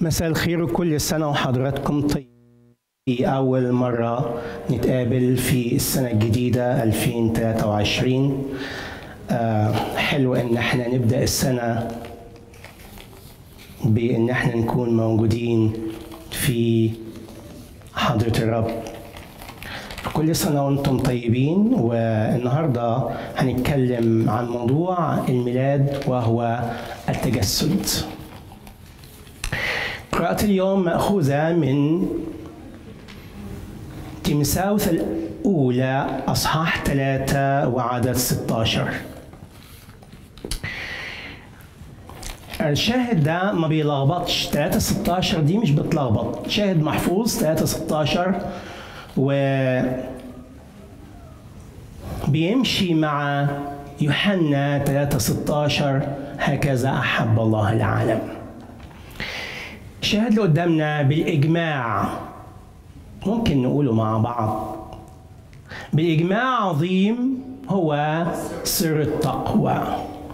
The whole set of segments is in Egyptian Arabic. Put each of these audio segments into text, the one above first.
مساء الخير وكل سنة وحضراتكم طيب في أول مرة نتقابل في السنة الجديدة 2023 آه حلو إن احنا نبدأ السنة بإن احنا نكون موجودين في حضرة الرب كل سنة وانتم طيبين والنهاردة هنتكلم عن موضوع الميلاد وهو التجسد قراءة اليوم مأخوذة من تيمساوس الأولى أصحاح ثلاثة وعدد 16 الشاهد ده ما بيلخبطش 3 16 دي مش بتلخبط شاهد محفوظ 3 16 و بيمشي مع يوحنا 3 16 هكذا أحب الله العالم الشاهد اللي قدامنا بالإجماع ممكن نقوله مع بعض بالإجماع عظيم هو سر التقوى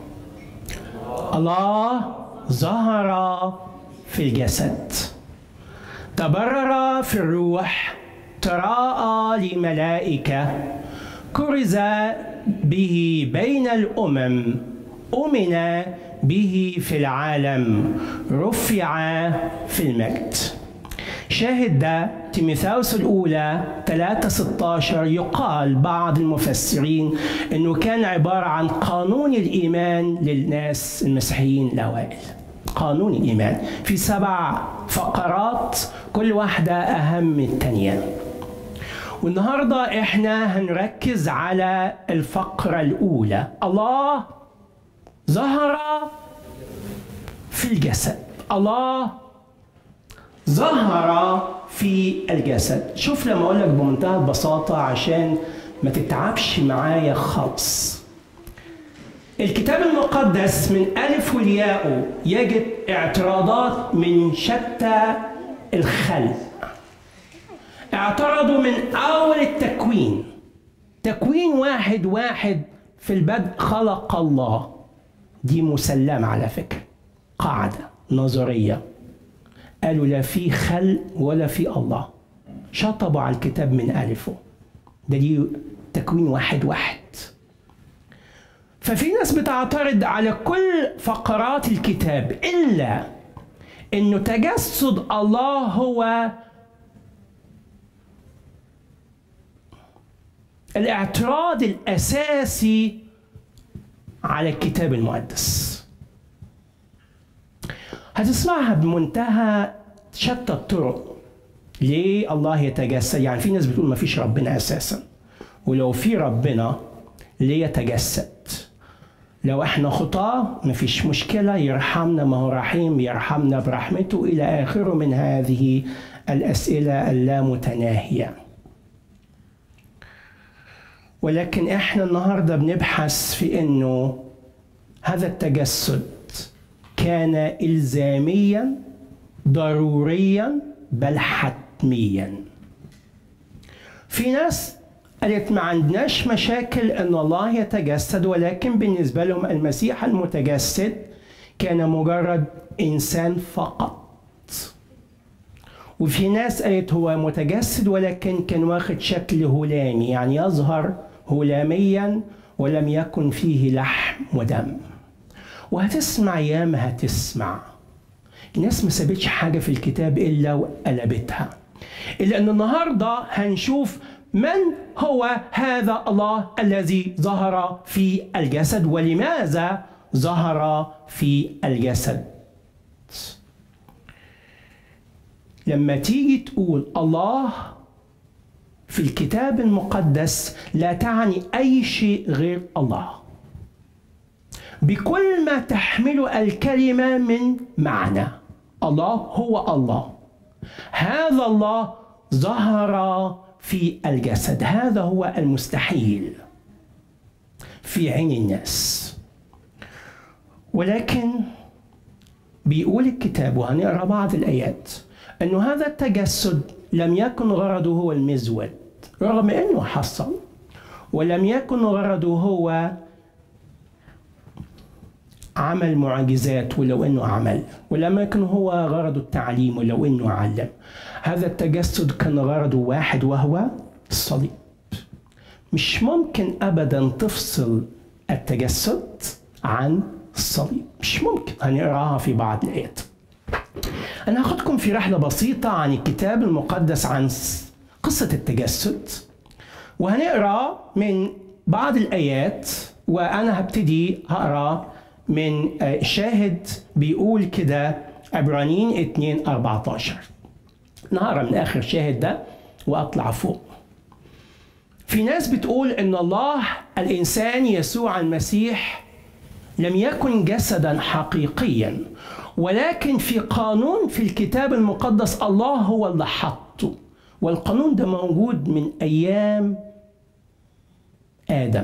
الله ظهر في الجسد تبرر في الروح تراءى لملائكة كرز به بين الأمم أمن به في العالم رفع في المجد شاهد ده تيموثاوس الأولى 3 16 يقال بعض المفسرين أنه كان عبارة عن قانون الإيمان للناس المسيحيين الأوائل قانون الإيمان في سبع فقرات كل واحدة أهم من الثانية والنهاردة إحنا هنركز على الفقرة الأولى الله ظهر في الجسد الله ظهر في الجسد شوف لما اقول لك بمنتهى البساطه عشان ما تتعبش معايا خالص الكتاب المقدس من ألف والياء يجد اعتراضات من شتى الخلق اعترضوا من أول التكوين تكوين واحد واحد في البدء خلق الله دي مسلمة على فكرة قاعدة نظرية قالوا لا في خلق ولا في الله شطبوا على الكتاب من ألفه ده دي تكوين واحد واحد ففي ناس بتعترض على كل فقرات الكتاب إلا إنه تجسد الله هو الاعتراض الأساسي على الكتاب المقدس هتسمعها بمنتهى شتى الطرق ليه الله يتجسد يعني في ناس بتقول ما فيش ربنا اساسا ولو في ربنا ليه يتجسد لو احنا خطاة ما فيش مشكلة يرحمنا ما هو رحيم يرحمنا برحمته إلى آخره من هذه الأسئلة اللامتناهية ولكن احنا النهارده بنبحث في انه هذا التجسد كان الزاميا ضروريا بل حتميا في ناس قالت ما عندناش مشاكل ان الله يتجسد ولكن بالنسبه لهم المسيح المتجسد كان مجرد انسان فقط وفي ناس قالت هو متجسد ولكن كان واخد شكل هلامي يعني يظهر هلاميا ولم يكن فيه لحم ودم وهتسمع ياما هتسمع الناس ما سابتش حاجة في الكتاب إلا وقلبتها إلا أن النهاردة هنشوف من هو هذا الله الذي ظهر في الجسد ولماذا ظهر في الجسد لما تيجي تقول الله في الكتاب المقدس لا تعني أي شيء غير الله بكل ما تحمله الكلمة من معنى الله هو الله هذا الله ظهر في الجسد هذا هو المستحيل في عين الناس ولكن بيقول الكتاب وهنقرا بعض الايات انه هذا التجسد لم يكن غرضه هو المزود رغم انه حصل ولم يكن غرضه هو عمل معجزات ولو انه عمل ولم يكن هو غرضه التعليم ولو انه علم هذا التجسد كان غرضه واحد وهو الصليب مش ممكن ابدا تفصل التجسد عن الصليب مش ممكن هنقراها في بعض الايات انا هاخدكم في رحله بسيطه عن الكتاب المقدس عن قصه التجسد وهنقرا من بعض الايات وانا هبتدي هقرا من شاهد بيقول كده عبرانيين 2 14 نهارا من اخر شاهد ده واطلع فوق في ناس بتقول ان الله الانسان يسوع المسيح لم يكن جسدا حقيقيا ولكن في قانون في الكتاب المقدس الله هو اللي حطه والقانون ده موجود من ايام ادم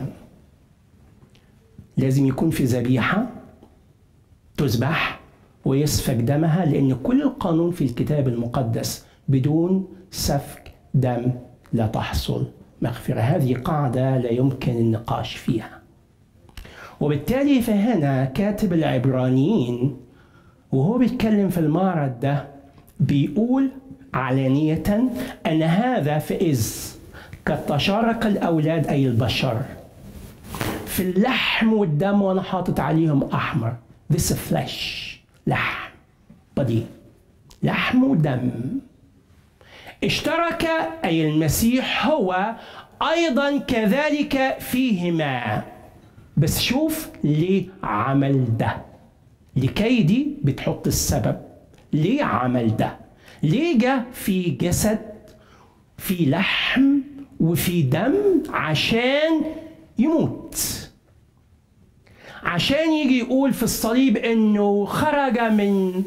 لازم يكون في ذبيحه تذبح ويسفك دمها لان كل القانون في الكتاب المقدس بدون سفك دم لا تحصل مغفرة هذه قاعدة لا يمكن النقاش فيها وبالتالي فهنا كاتب العبرانيين وهو بيتكلم في المعرض ده بيقول علانية أن هذا فإذ قد تشارك الأولاد أي البشر في اللحم والدم وأنا حاطط عليهم أحمر this flesh لحم بدي لحم ودم اشترك أي المسيح هو أيضا كذلك فيهما بس شوف ليه عمل ده لكي دي بتحط السبب ليه عمل ده ليه جه في جسد في لحم وفي دم عشان يموت عشان يجي يقول في الصليب انه خرج من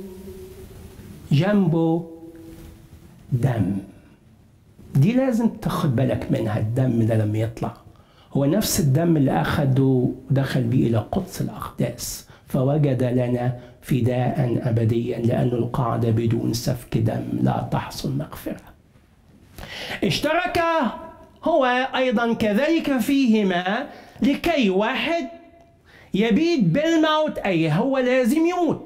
جنبه دم دي لازم تاخد بالك منها الدم ده لما يطلع هو نفس الدم اللي أخده ودخل به إلى قدس الأقداس فوجد لنا فداء أبديا لأن القاعدة بدون سفك دم لا تحصل مغفرة اشترك هو أيضا كذلك فيهما لكي واحد يبيد بالموت أي هو لازم يموت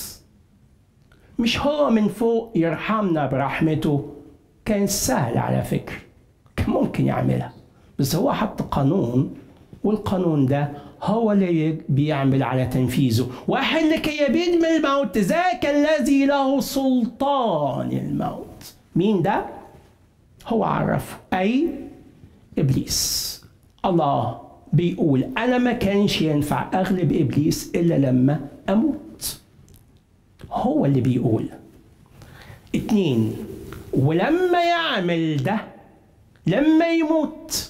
مش هو من فوق يرحمنا برحمته كان سهل على فكرة كان ممكن يعملها بس هو حط قانون والقانون ده هو اللي بيعمل على تنفيذه واحد لكي يبيد من الموت ذاك الذي له سلطان الموت مين ده هو عرفه أي إبليس الله بيقول أنا ما كانش ينفع أغلب إبليس إلا لما أموت هو اللي بيقول اتنين ولما يعمل ده لما يموت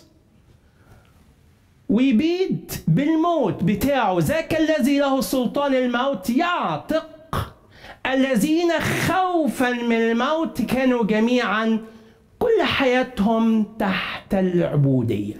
ويبيد بالموت بتاعه ذاك الذي له سلطان الموت يعتق الذين خوفا من الموت كانوا جميعا كل حياتهم تحت العبودية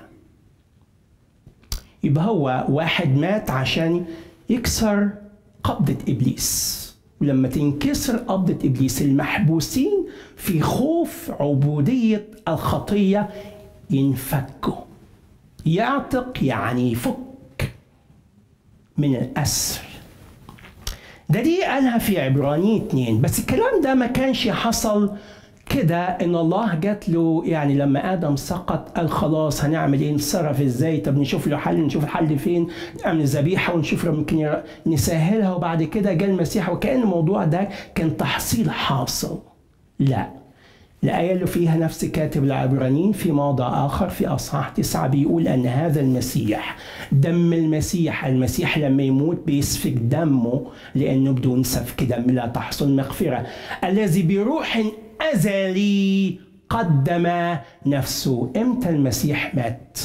يبقى هو واحد مات عشان يكسر قبضة إبليس ولما تنكسر قبضة إبليس المحبوسين في خوف عبودية الخطية ينفكوا يعتق يعني يفك من الأسر ده دي قالها في عبرانية اتنين بس الكلام ده ما كانش حصل كده ان الله جات له يعني لما ادم سقط قال خلاص هنعمل ايه نتصرف ازاي طب نشوف له حل نشوف الحل فين نعمل ذبيحه ونشوف لو ممكن نسهلها وبعد كده جاء المسيح وكان الموضوع ده كان تحصيل حاصل لا الآية اللي فيها نفس كاتب العبرانيين في موضع آخر في أصحاح تسعة بيقول أن هذا المسيح دم المسيح المسيح لما يموت بيسفك دمه لأنه بدون سفك دم لا تحصل مغفرة الذي بروح أزلي قدم نفسه إمتى المسيح مات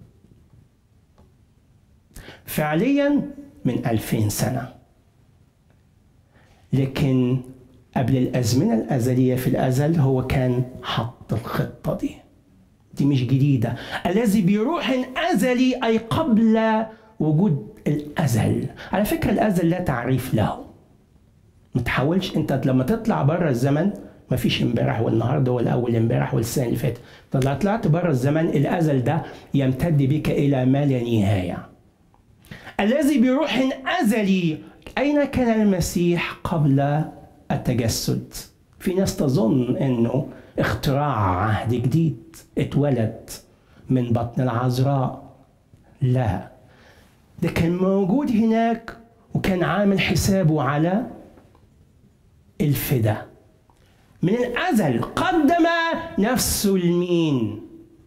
فعليا من ألفين سنة لكن قبل الأزمنة الأزلية في الأزل هو كان حط الخطة دي دي مش جديدة الذي بروح أزلي أي قبل وجود الأزل على فكرة الأزل لا تعريف له ما تحاولش انت لما تطلع بره الزمن ما فيش امبارح والنهارده ولا اول امبارح والسنه اللي فاتت طلع طلعت بره الزمن الازل ده يمتد بك الى ما لا نهايه الذي بروح ازلي أين كان المسيح قبل التجسد؟ في ناس تظن أنه اختراع عهد جديد اتولد من بطن العذراء لا ده كان موجود هناك وكان عامل حسابه على الفدا من الأزل قدم نفسه لمين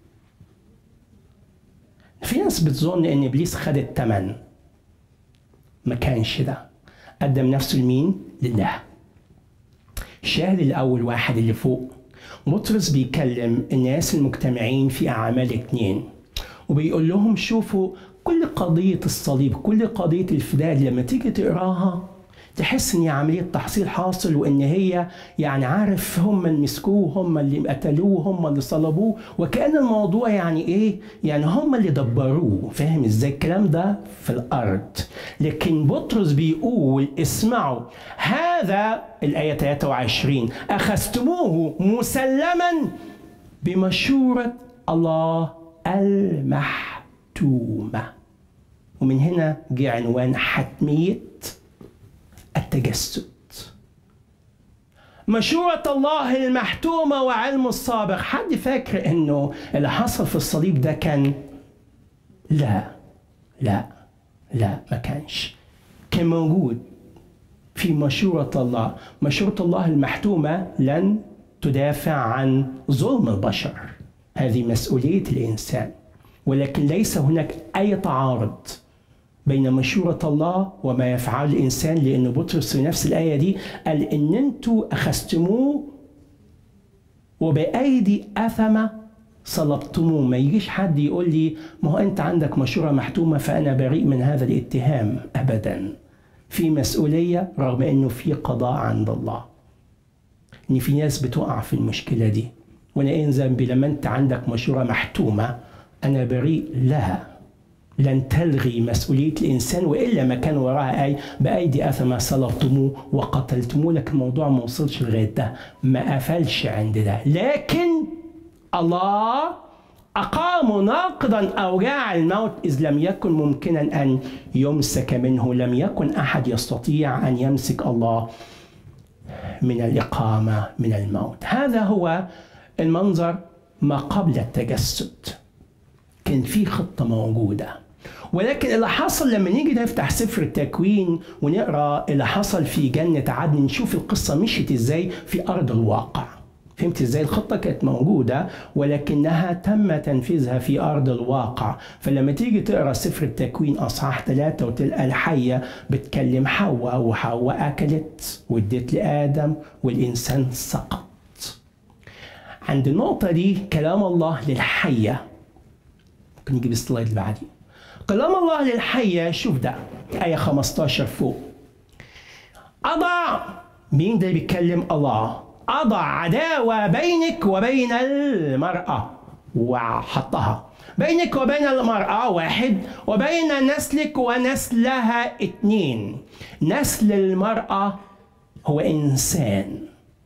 في ناس بتظن ان ابليس خد الثمن ما كانش ده قدم نفسه لمين لله شاهد الاول واحد اللي فوق بطرس بيكلم الناس المجتمعين في اعمال اتنين وبيقول لهم شوفوا كل قضية الصليب كل قضية الفداء لما تيجي تقراها تحس ان عمليه تحصيل حاصل وان هي يعني عارف هم اللي مسكوه هم اللي قتلوه هم اللي صلبوه وكان الموضوع يعني ايه يعني هم اللي دبروه فاهم ازاي الكلام ده في الارض لكن بطرس بيقول اسمعوا هذا الايه 23 اخذتموه مسلما بمشوره الله المحتومه ومن هنا جه عنوان حتميه التجسد مشورة الله المحتومة وعلمه السابق حد فاكر انه اللي حصل في الصليب ده كان لا لا لا ما كانش كان موجود في مشورة الله مشورة الله المحتومة لن تدافع عن ظلم البشر هذه مسؤولية الإنسان ولكن ليس هناك أي تعارض بين مشورة الله وما يفعل الإنسان لأن بطرس في نفس الآية دي قال إن أنتوا أخذتموه وبأيدي أثمة صلبتموه ما يجيش حد يقول لي ما هو أنت عندك مشورة محتومة فأنا بريء من هذا الاتهام أبدا في مسؤولية رغم أنه في قضاء عند الله إن في ناس بتقع في المشكلة دي وأنا إيه ذنبي لما أنت عندك مشورة محتومة أنا بريء لها لن تلغي مسؤولية الإنسان وإلا ما كان وراها أي بأيدي أثمة صلبتموه وقتلتموه لكن الموضوع ما وصلش لغاية ده ما قفلش عند ده لكن الله أقام ناقضا أوجاع الموت إذ لم يكن ممكنا أن يمسك منه لم يكن أحد يستطيع أن يمسك الله من الإقامة من الموت هذا هو المنظر ما قبل التجسد كان في خطة موجودة ولكن اللي حصل لما نيجي نفتح سفر التكوين ونقرا اللي حصل في جنة عدن نشوف القصة مشيت ازاي في أرض الواقع فهمت ازاي الخطة كانت موجودة ولكنها تم تنفيذها في أرض الواقع فلما تيجي تقرا سفر التكوين أصحاح ثلاثة وتلقى الحية بتكلم حواء وحواء أكلت وادت لآدم والإنسان سقط عند النقطة دي كلام الله للحية ممكن نجيب السلايد اللي بعديه كلام الله للحية شوف ده آية 15 فوق أضع مين ده بيتكلم الله أضع عداوة بينك وبين المرأة وحطها بينك وبين المرأة واحد وبين نسلك ونسلها اتنين نسل المرأة هو إنسان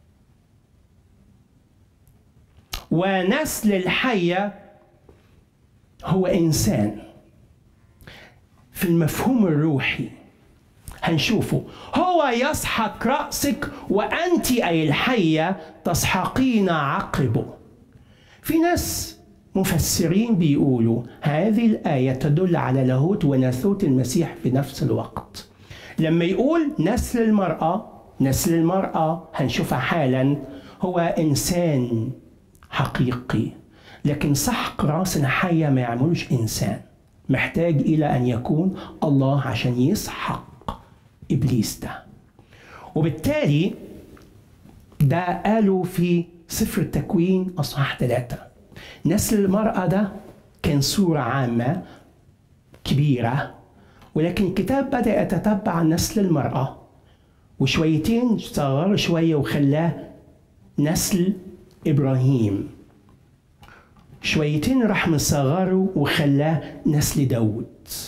ونسل الحية هو إنسان في المفهوم الروحي هنشوفه هو يسحق رأسك وأنت أي الحية تسحقين عقبه في ناس مفسرين بيقولوا هذه الآية تدل على لاهوت وناثوت المسيح في نفس الوقت لما يقول نسل المرأة نسل المرأة هنشوفها حالا هو إنسان حقيقي لكن سحق راس الحية ما يعملوش إنسان محتاج إلى أن يكون الله عشان يسحق إبليس ده وبالتالي ده قالوا في سفر التكوين أصحاح ثلاثة نسل المرأة ده كان صورة عامة كبيرة ولكن الكتاب بدأ يتتبع نسل المرأة وشويتين صغر شوية وخلاه نسل إبراهيم شويتين راح مصغره وخلاه نسل داود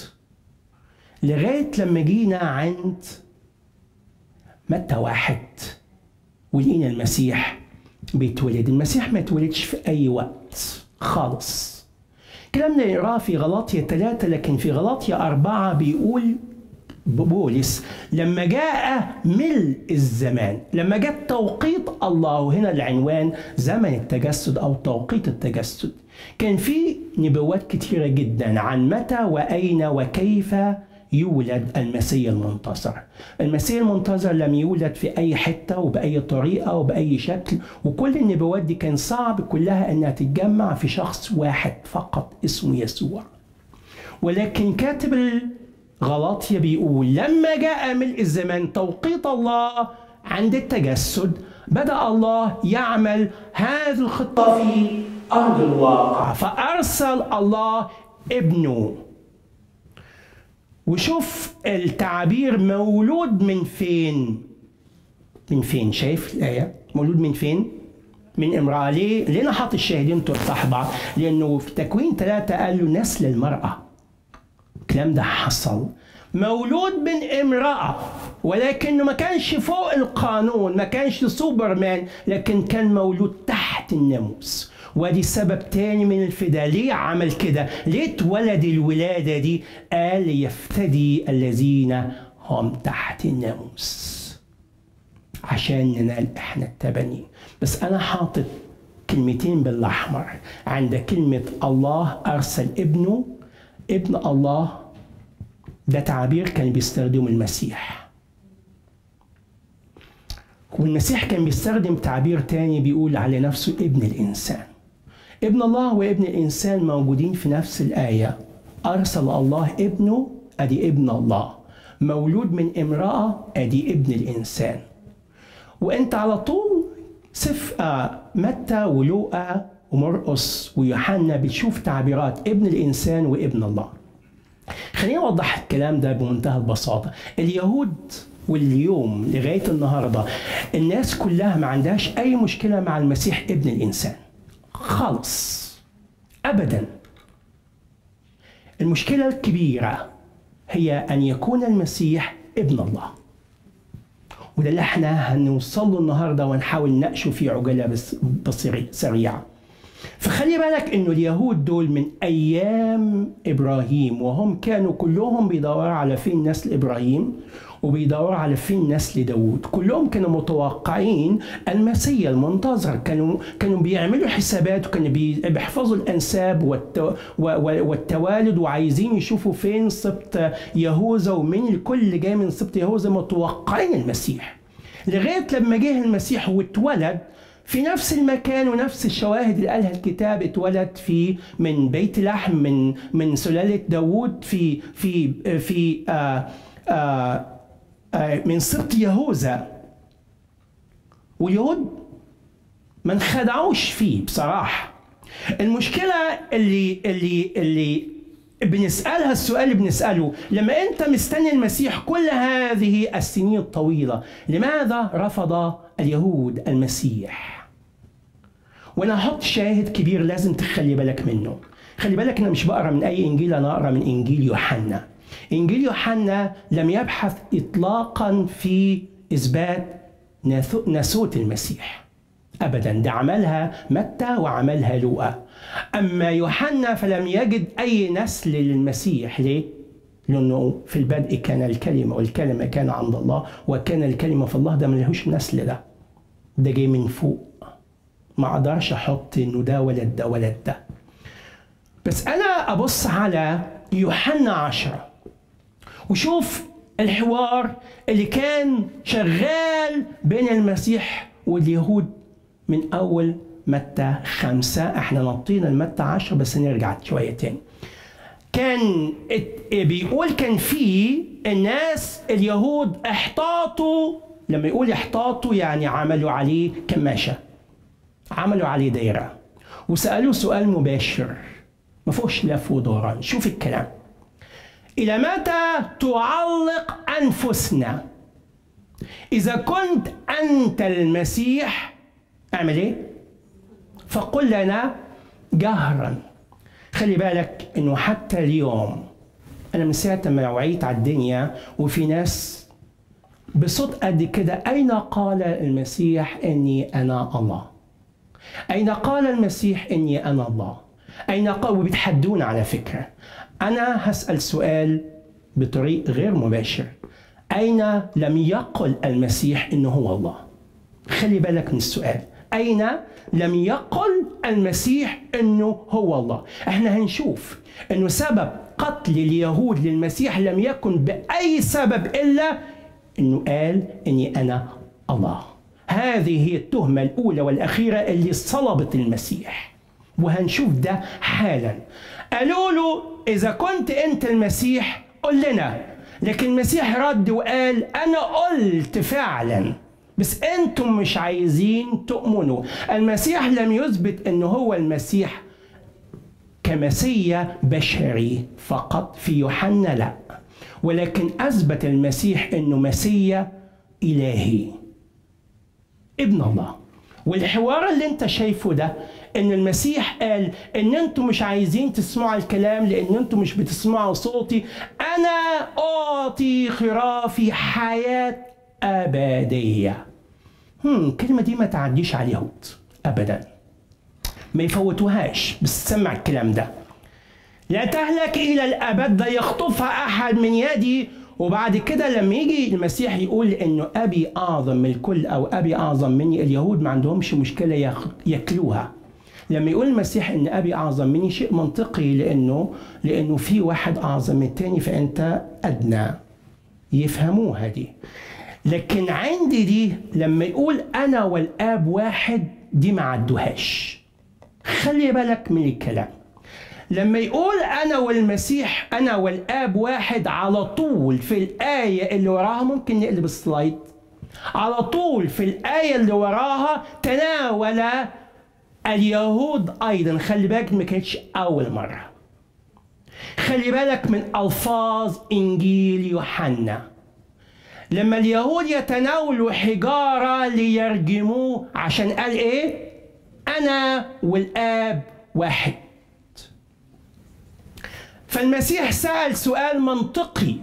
لغاية لما جينا عند متى واحد ولقينا المسيح بيتولد المسيح ما اتولدش في أي وقت خالص الكلام ده نقراه في غلاطيا ثلاثة لكن في غلاطيا أربعة بيقول بولس لما جاء ملء الزمان لما جاء توقيت الله وهنا العنوان زمن التجسد او توقيت التجسد كان في نبوات كتيرة جدا عن متى وأين وكيف يولد المسيح المنتصر المسيح المنتظر لم يولد في أي حتة وبأي طريقة وبأي شكل وكل النبوات دي كان صعب كلها أنها تتجمع في شخص واحد فقط اسمه يسوع ولكن كاتب غلطية بيقول لما جاء ملء الزمان توقيت الله عند التجسد بدأ الله يعمل هذه الخطة في أرض الواقع فأرسل الله ابنه وشوف التعبير مولود من فين من فين شايف الآية مولود من فين من امرأة ليه ليه أنا حاطط الشاهدين تفتح بعض لأنه في تكوين ثلاثة قال له نسل المرأة الكلام ده حصل مولود من امرأة ولكنه ما كانش فوق القانون ما كانش سوبرمان لكن كان مولود تحت الناموس ودي سبب تاني من الفداء ليه عمل كده ليه اتولد الولادة دي قال يفتدي الذين هم تحت الناموس عشان ننال احنا التبني بس انا حاطط كلمتين بالاحمر عند كلمة الله ارسل ابنه ابن الله ده تعبير كان بيستخدمه المسيح والمسيح كان بيستخدم تعبير تاني بيقول على نفسه ابن الإنسان ابن الله وابن الإنسان موجودين في نفس الآية أرسل الله ابنه أدي ابن الله مولود من امرأة أدي ابن الإنسان وأنت على طول سف آه متى ولوقا ومرقس ويوحنا بتشوف تعبيرات ابن الإنسان وابن الله خليني اوضح الكلام ده بمنتهى البساطه اليهود واليوم لغايه النهارده الناس كلها ما عندهاش اي مشكله مع المسيح ابن الانسان خالص ابدا المشكله الكبيره هي ان يكون المسيح ابن الله وده اللي احنا هنوصل له النهارده ونحاول نناقشه في عجاله بس سريعه فخلي بالك انه اليهود دول من ايام ابراهيم وهم كانوا كلهم بيدوروا على فين نسل ابراهيم وبيدوروا على فين نسل داوود كلهم كانوا متوقعين المسيا المنتظر كانوا كانوا بيعملوا حسابات وكانوا بيحفظوا الانساب والتوالد وعايزين يشوفوا فين سبط يهوذا ومين الكل اللي جاي من سبط يهوذا متوقعين المسيح لغايه لما جه المسيح واتولد في نفس المكان ونفس الشواهد اللي قالها الكتاب اتولد في من بيت لحم من من سلالة داوود في في في آآ آآ آآ من سبط يهوذا واليهود ما انخدعوش فيه بصراحة المشكلة اللي اللي اللي بنسألها السؤال اللي بنسأله لما أنت مستني المسيح كل هذه السنين الطويلة لماذا رفض اليهود المسيح وانا هحط شاهد كبير لازم تخلي بالك منه خلي بالك انا مش بقرا من اي انجيل انا اقرا من انجيل يوحنا انجيل يوحنا لم يبحث اطلاقا في اثبات ناسوت المسيح ابدا ده عملها متى وعملها لوقا اما يوحنا فلم يجد اي نسل للمسيح ليه لانه في البدء كان الكلمه والكلمه كان عند الله وكان الكلمه في الله ده ما لهوش نسل ده ده جاي من فوق ما اقدرش احط انه ده ولد ده ولد ده بس انا ابص على يوحنا عشرة وشوف الحوار اللي كان شغال بين المسيح واليهود من اول متى خمسة احنا نطينا المتى عشرة بس نرجع شوية تاني كان بيقول كان في الناس اليهود احتاطوا لما يقول احتاطوا يعني عملوا عليه كماشة عملوا عليه دايرة وسألوه سؤال مباشر ما فيهوش لف ودوران شوف الكلام إلى متى تعلق أنفسنا إذا كنت أنت المسيح اعمل إيه؟ فقل لنا جهرا خلي بالك إنه حتى اليوم أنا من ساعة ما وعيت على الدنيا وفي ناس بصوت قد كده أين قال المسيح إني أنا الله؟ أين قال المسيح إني أنا الله؟ أين قال وبيتحدون على فكرة أنا هسأل سؤال بطريق غير مباشر أين لم يقل المسيح إنه هو الله خلي بالك من السؤال أين لم يقل المسيح إنه هو الله احنا هنشوف إنه سبب قتل اليهود للمسيح لم يكن بأي سبب إلا إنه قال إني أنا الله هذه هي التهمة الأولى والأخيرة اللي صلبت المسيح وهنشوف ده حالا قالوا له إذا كنت أنت المسيح قل لنا لكن المسيح رد وقال أنا قلت فعلا بس أنتم مش عايزين تؤمنوا المسيح لم يثبت أنه هو المسيح كمسيا بشري فقط في يوحنا لا ولكن أثبت المسيح أنه مسيا إلهي ابن الله والحوار اللي انت شايفه ده ان المسيح قال ان انتم مش عايزين تسمعوا الكلام لان انتم مش بتسمعوا صوتي انا اعطي خرافي حياه ابديه هم الكلمه دي ما تعديش على اليهود ابدا ما يفوتوهاش بس سمع الكلام ده لا تهلك الى الابد لا يخطفها احد من يدي وبعد كده لما يجي المسيح يقول انه ابي اعظم من الكل او ابي اعظم مني اليهود ما عندهمش مشكله ياكلوها لما يقول المسيح ان ابي اعظم مني شيء منطقي لانه لانه في واحد اعظم من الثاني فانت ادنى يفهموها دي لكن عندي دي لما يقول انا والاب واحد دي ما عدوهاش خلي بالك من الكلام لما يقول انا والمسيح انا والاب واحد على طول في الايه اللي وراها ممكن نقلب السلايد على طول في الايه اللي وراها تناول اليهود ايضا خلي بالك ما كانتش اول مره خلي بالك من الفاظ انجيل يوحنا لما اليهود يتناولوا حجاره ليرجموه عشان قال ايه انا والاب واحد فالمسيح سأل سؤال منطقي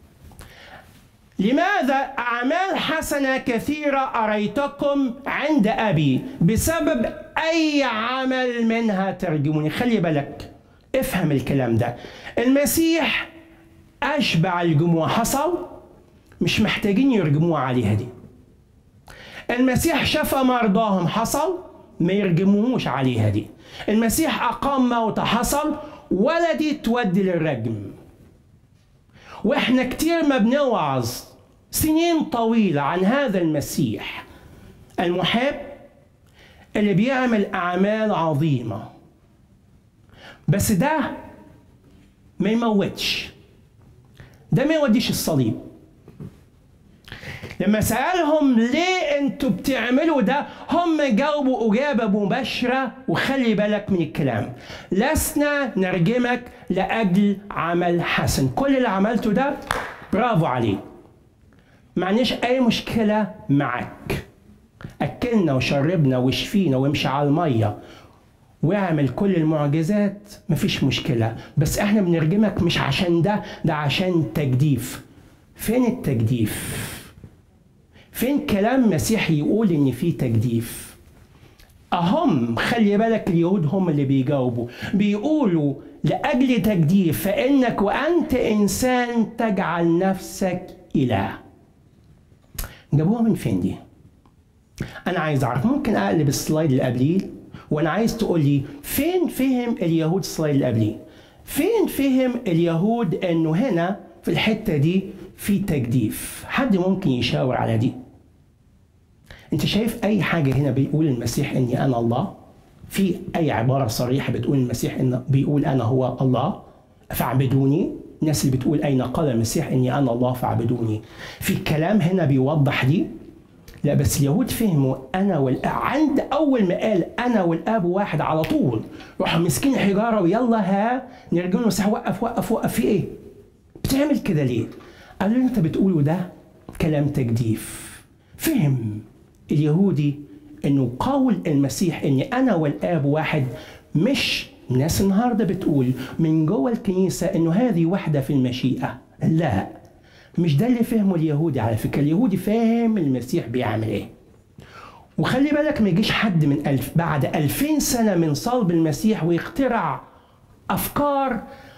لماذا أعمال حسنة كثيرة أريتكم عند أبي بسبب أي عمل منها ترجموني خلي بالك افهم الكلام ده المسيح أشبع الجموع حصل مش محتاجين يرجموه عليها دي المسيح شفى مرضاهم حصل ما يرجموهوش عليها دي المسيح أقام موت حصل ولا دي تودي للرجم واحنا كتير ما بنوعظ سنين طويلة عن هذا المسيح المحب اللي بيعمل أعمال عظيمة بس ده ما يموتش ده ما يوديش الصليب لما سألهم ليه انتوا بتعملوا ده هم جاوبوا إجابة مباشرة وخلي بالك من الكلام لسنا نرجمك لأجل عمل حسن كل اللي عملته ده برافو عليه معناش أي مشكلة معك أكلنا وشربنا وشفينا وامشي على المية واعمل كل المعجزات مفيش مشكلة بس احنا بنرجمك مش عشان ده ده عشان تجديف فين التجديف فين كلام مسيحي يقول ان في تجديف اهم خلي بالك اليهود هم اللي بيجاوبوا بيقولوا لاجل تجديف فانك وانت انسان تجعل نفسك اله جابوها من فين دي انا عايز اعرف ممكن اقلب السلايد اللي قبليه وانا عايز تقول لي فين فهم اليهود السلايد اللي قبليه فين فهم اليهود انه هنا في الحته دي في تجديف حد ممكن يشاور على دي انت شايف اي حاجه هنا بيقول المسيح اني انا الله في اي عباره صريحه بتقول المسيح ان بيقول انا هو الله فاعبدوني الناس اللي بتقول اين قال المسيح اني انا الله فاعبدوني في كلام هنا بيوضح دي لا بس اليهود فهموا انا والاب عند اول ما قال انا والاب واحد على طول راحوا مسكين حجاره ويلا ها نرجع المسيح وقف وقف وقف في ايه؟ بتعمل كده ليه؟ قالوا انت بتقوله ده كلام تجديف فهم اليهودي انه قول المسيح اني انا والاب واحد مش ناس النهارده بتقول من جوه الكنيسه انه هذه وحده في المشيئه لا مش ده اللي فهمه اليهودي على فكره اليهودي فاهم المسيح بيعمل ايه وخلي بالك ما يجيش حد من ألف بعد ألفين سنة من صلب المسيح ويخترع أفكار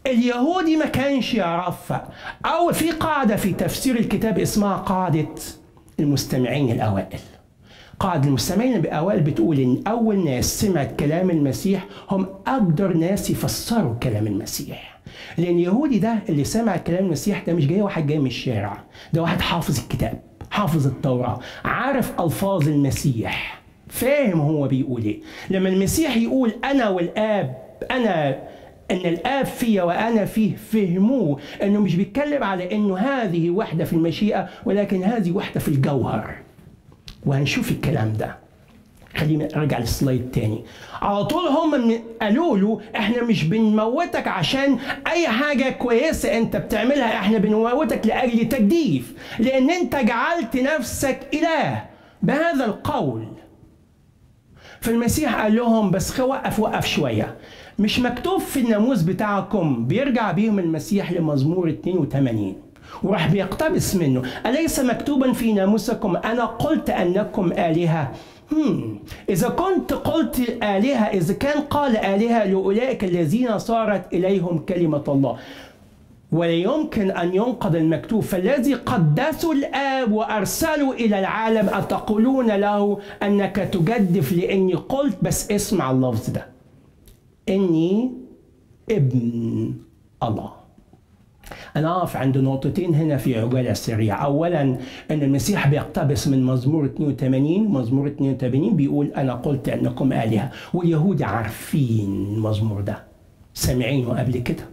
اليهودي ما كانش يعرفها أو في قاعدة في تفسير الكتاب اسمها قاعدة المستمعين الأوائل قاعدة المستمعين الأوائل بتقول إن أول ناس سمعت كلام المسيح هم أقدر ناس يفسروا كلام المسيح لأن اليهودي ده اللي سمع كلام المسيح ده مش جاي واحد جاي من الشارع ده واحد حافظ الكتاب حافظ التوراة عارف ألفاظ المسيح فاهم هو بيقول ايه لما المسيح يقول انا والاب انا ان الاب فيا وانا فيه فهموه انه مش بيتكلم على انه هذه وحده في المشيئه ولكن هذه وحده في الجوهر وهنشوف الكلام ده خلينا ارجع للسلايد تاني على طول هم قالوا له احنا مش بنموتك عشان اي حاجه كويسه انت بتعملها احنا بنموتك لاجل تجديف لان انت جعلت نفسك اله بهذا القول فالمسيح قال لهم بس وقف وقف شوية مش مكتوب في الناموس بتاعكم بيرجع بيهم المسيح لمزمور 82 وراح بيقتبس منه أليس مكتوبا في ناموسكم أنا قلت أنكم آلهة هم. إذا كنت قلت آلهة إذا كان قال آلهة لأولئك الذين صارت إليهم كلمة الله ولا يمكن أن ينقض المكتوب فالذي قدسوا الآب وأرسلوا إلى العالم أتقولون له أنك تجدف لأني قلت بس اسمع اللفظ ده إني ابن الله أنا أقف عند نقطتين هنا في عجالة سريعة أولا أن المسيح بيقتبس من مزمور 82 مزمور 82 بيقول أنا قلت أنكم آلهة واليهود عارفين المزمور ده سامعينه قبل كده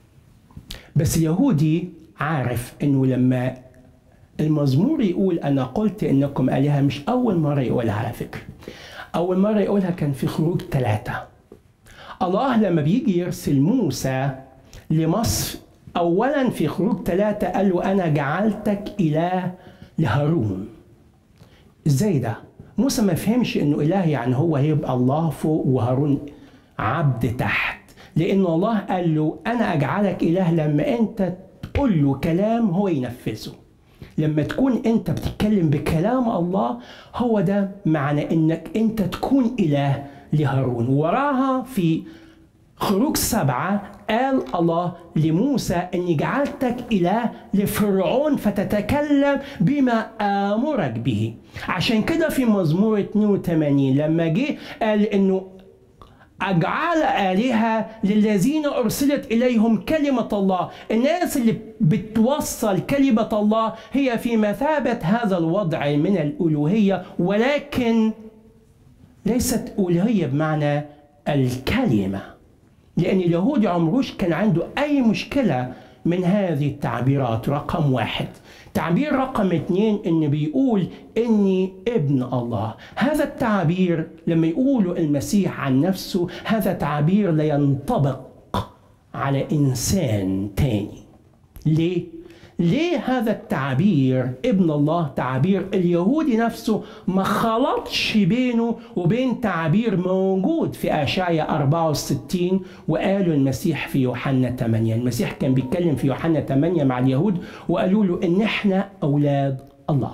بس اليهودي عارف انه لما المزمور يقول انا قلت انكم الهه مش اول مره يقولها على فكره اول مره يقولها كان في خروج ثلاثه الله لما بيجي يرسل موسى لمصر اولا في خروج ثلاثه قال له انا جعلتك اله لهارون ازاي ده موسى ما فهمش انه اله يعني هو هيبقى الله فوق وهارون عبد تحت لأن الله قال له أنا أجعلك إله لما أنت تقول له كلام هو ينفذه لما تكون أنت بتتكلم بكلام الله هو ده معنى أنك أنت تكون إله لهارون وراها في خروج سبعة قال الله لموسى أني جعلتك إله لفرعون فتتكلم بما آمرك به عشان كده في مزمور 82 لما جه قال أنه أجعل آلهة للذين أرسلت إليهم كلمة الله الناس اللي بتوصل كلمة الله هي في مثابة هذا الوضع من الألوهية ولكن ليست ألوهية بمعنى الكلمة لأن اليهود عمروش كان عنده أي مشكلة من هذه التعبيرات رقم واحد تعبير رقم اثنين ان بيقول اني ابن الله هذا التعبير لما يقولوا المسيح عن نفسه هذا تعبير لا ينطبق على انسان تاني ليه ليه هذا التعبير ابن الله تعبير اليهودي نفسه ما خلطش بينه وبين تعبير موجود في اشعيا 64 وقالوا المسيح في يوحنا 8 المسيح كان بيتكلم في يوحنا 8 مع اليهود وقالوا له ان احنا اولاد الله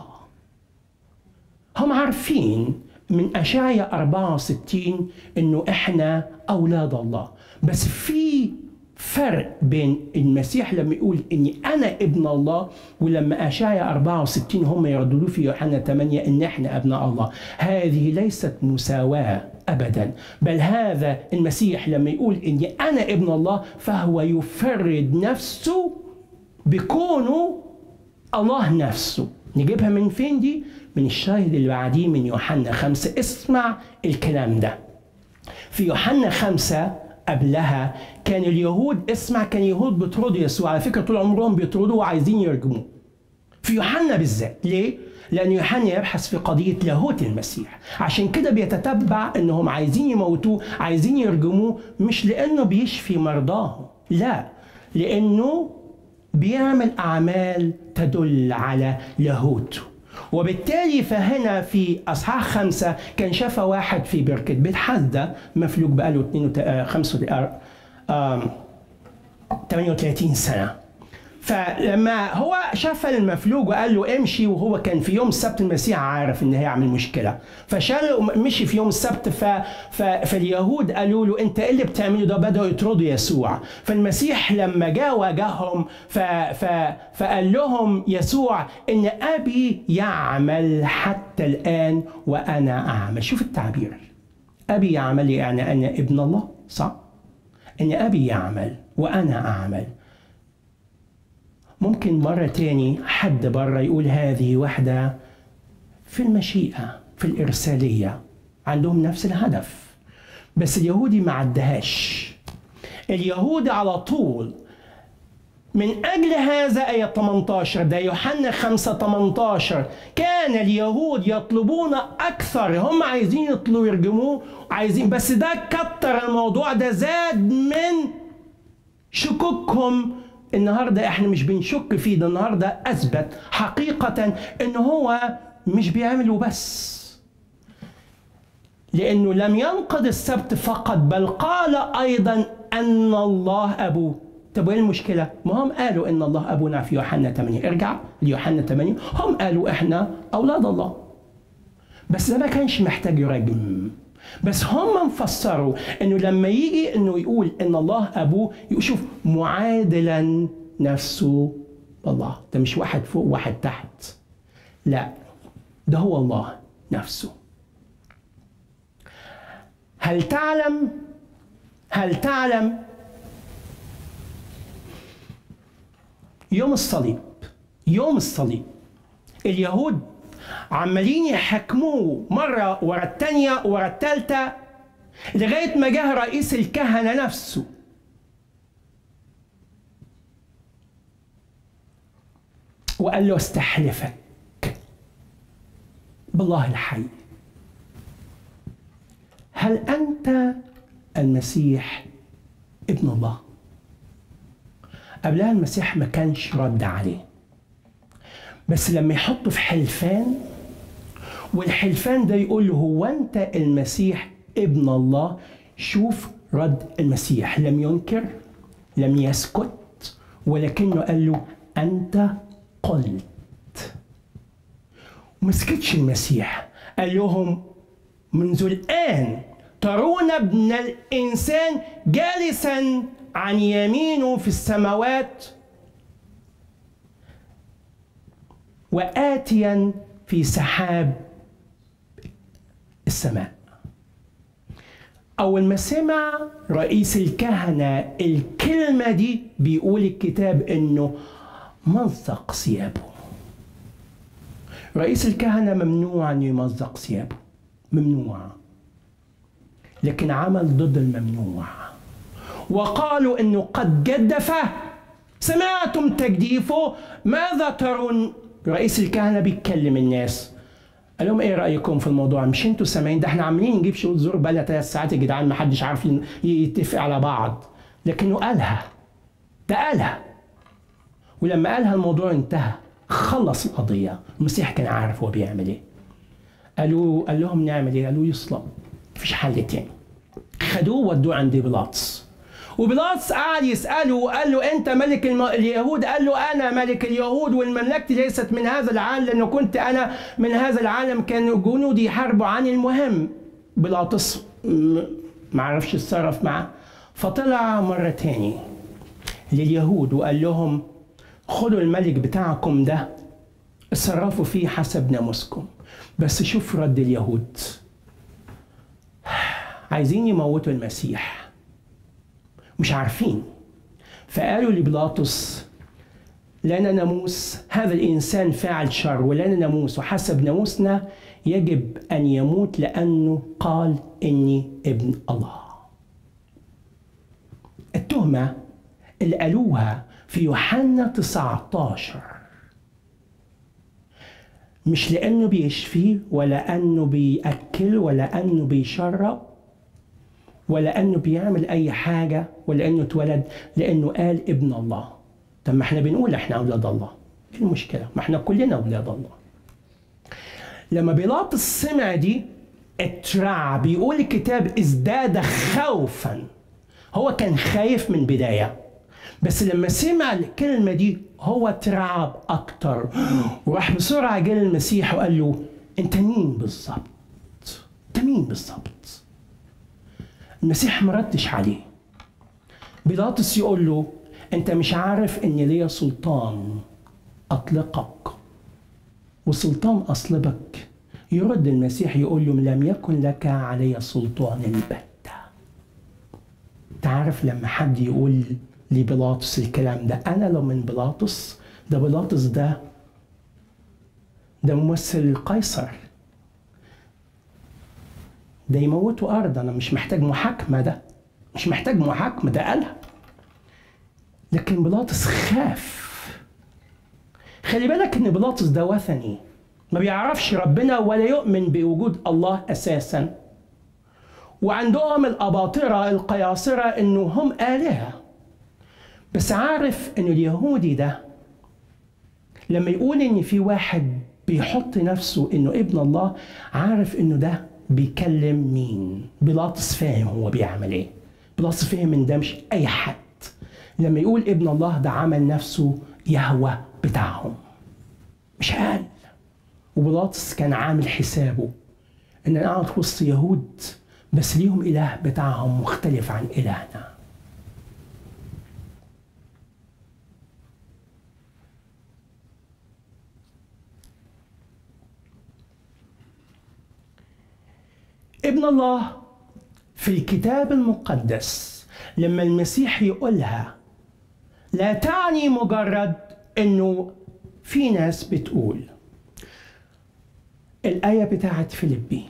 هم عارفين من اشعيا 64 انه احنا اولاد الله بس في فرق بين المسيح لما يقول اني انا ابن الله ولما اشعيا 64 هم يرددوا في يوحنا 8 ان احنا ابناء الله هذه ليست مساواه ابدا بل هذا المسيح لما يقول اني انا ابن الله فهو يفرد نفسه بكونه الله نفسه نجيبها من فين دي من الشاهد اللي بعديه من يوحنا خمسة اسمع الكلام ده في يوحنا خمسة قبلها كان اليهود اسمع كان اليهود بيطردوا يسوع على فكره طول عمرهم بيطردوه وعايزين يرجموه في يوحنا بالذات ليه؟ لأن يوحنا يبحث في قضية لاهوت المسيح عشان كده بيتتبع أنهم عايزين يموتوه عايزين يرجموه مش لأنه بيشفي مرضاهم لا لأنه بيعمل أعمال تدل على لاهوته وبالتالي فهنا في اصحاح خمسه كان شاف واحد في بركه بيت حزده مفلوج بقاله 38 سنه فلما هو شاف المفلوج وقال له امشي وهو كان في يوم السبت المسيح عارف ان هيعمل مشكله فشال مشي في يوم السبت ف... ف... فاليهود قالوا له انت ايه اللي بتعمله ده بداوا يطردوا يسوع فالمسيح لما جاء واجههم ف... ف... فقال لهم يسوع ان ابي يعمل حتى الان وانا اعمل شوف التعبير ابي يعمل يعني انا ابن الله صح ان ابي يعمل وانا اعمل ممكن مرة تاني حد بره يقول هذه وحدة في المشيئة في الإرسالية عندهم نفس الهدف بس اليهودي ما عدهاش اليهود على طول من أجل هذا آية 18 ده يوحنا 5 18 كان اليهود يطلبون أكثر هم عايزين يطلبوا يرجموه عايزين بس ده كتر الموضوع ده زاد من شكوكهم النهارده احنا مش بنشك فيه ده النهارده اثبت حقيقه ان هو مش بيعمل وبس لانه لم ينقض السبت فقط بل قال ايضا ان الله ابوه طب وايه المشكله؟ ما هم قالوا ان الله ابونا في يوحنا 8 ارجع ليوحنا 8 هم قالوا احنا اولاد الله بس ده ما كانش محتاج يرجم بس هم مفسروا انه لما يجي انه يقول ان الله ابوه يشوف معادلا نفسه بالله ده مش واحد فوق واحد تحت لا ده هو الله نفسه هل تعلم هل تعلم يوم الصليب يوم الصليب اليهود عمالين يحكموه مرة ورا التانية ورا التالتة لغاية ما جه رئيس الكهنة نفسه وقال له استحلفك بالله الحي هل أنت المسيح ابن الله قبلها المسيح ما كانش رد عليه بس لما يحطه في حلفان والحلفان ده يقول له هو انت المسيح ابن الله شوف رد المسيح لم ينكر لم يسكت ولكنه قال له انت قلت ومسكتش المسيح قال لهم منذ الان ترون ابن الانسان جالسا عن يمينه في السماوات وآتيا في سحاب السماء أول ما سمع رئيس الكهنة الكلمة دي بيقول الكتاب إنه مزق ثيابه رئيس الكهنة ممنوع أن يمزق ثيابه ممنوع لكن عمل ضد الممنوع وقالوا انه قد جدف سمعتم تجديفه ماذا ترون رئيس الكهنه بيتكلم الناس قال لهم ايه رايكم في الموضوع مش انتوا سامعين ده احنا عاملين نجيب شهود زور بقى ثلاث ساعات يا جدعان ما حدش عارف يتفق على بعض لكنه قالها ده قالها ولما قالها الموضوع انتهى خلص القضيه المسيح كان عارف هو بيعمل ايه قالوا قال لهم نعمل ايه قالوا يصلب مفيش حل تاني خدوه ودوه عند بيلاطس وبيلاطس قعد يساله وقال له انت ملك الم... اليهود قال له انا ملك اليهود والمملكه ليست من هذا العالم لانه كنت انا من هذا العالم كان جنودي يحاربوا عن المهم بيلاطس ما عرفش يتصرف معاه فطلع مره تاني لليهود وقال لهم خدوا الملك بتاعكم ده اتصرفوا فيه حسب ناموسكم بس شوف رد اليهود عايزين يموتوا المسيح مش عارفين فقالوا لبيلاطس لنا ناموس هذا الانسان فاعل شر ولنا ناموس وحسب ناموسنا يجب ان يموت لانه قال اني ابن الله التهمه اللي قالوها في يوحنا 19 مش لانه بيشفيه ولا انه بياكل ولا انه بيشرب ولا انه بيعمل اي حاجه ولا انه اتولد لانه قال ابن الله طب ما احنا بنقول احنا اولاد الله ايه المشكله ما احنا كلنا اولاد الله لما بيلاطس سمع دي اترعى بيقول الكتاب ازداد خوفا هو كان خايف من بدايه بس لما سمع الكلمة دي هو اترعب أكتر وراح بسرعة جه المسيح وقال له أنت مين بالظبط؟ أنت مين بالظبط؟ المسيح ما ردش عليه بيلاطس يقول له أنت مش عارف إن ليا سلطان أطلقك وسلطان أصلبك يرد المسيح يقول له لم يكن لك علي سلطان البتة تعرف لما حد يقول لبيلاطس الكلام ده أنا لو من بيلاطس ده بيلاطس ده ده ممثل قيصر ده يموتوا أرض أنا مش محتاج محاكمة ده مش محتاج محاكمة ده قالها لكن بيلاطس خاف خلي بالك ان بيلاطس ده وثني ما بيعرفش ربنا ولا يؤمن بوجود الله اساسا وعندهم الاباطره القياصره انه هم الهه بس عارف ان اليهودي ده لما يقول ان في واحد بيحط نفسه انه ابن الله عارف انه ده بيكلم مين بيلاطس فاهم هو بيعمل ايه بيلاطس فاهم ان ده مش اي حد لما يقول ابن الله ده عمل نفسه يهوى بتاعهم مش قال وبيلاطس كان عامل حسابه ان انا قاعد وسط يهود بس ليهم اله بتاعهم مختلف عن الهنا ابن الله في الكتاب المقدس لما المسيح يقولها لا تعني مجرد انه في ناس بتقول الآية بتاعت فيليبي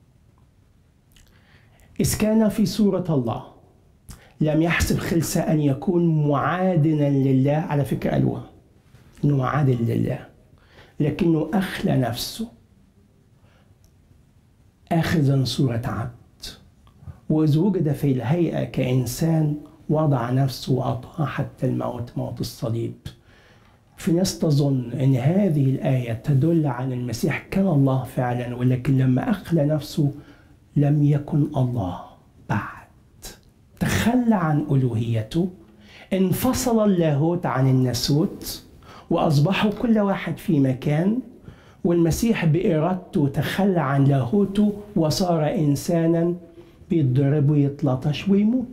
إذ كان في صورة الله لم يحسب خلسة أن يكون معادنا لله على فكرة قالوها إنه معادن لله لكنه أخلى نفسه آخذا صورة عبد وإذ وجد في الهيئة كإنسان وضع نفسه وأطاع حتى الموت موت الصليب في ناس تظن ان هذه الايه تدل على المسيح كان الله فعلا ولكن لما اخلى نفسه لم يكن الله بعد تخلى عن الوهيته انفصل اللاهوت عن الناسوت واصبحوا كل واحد في مكان والمسيح بارادته تخلى عن لاهوته وصار انسانا بيتضرب ويتلطش ويموت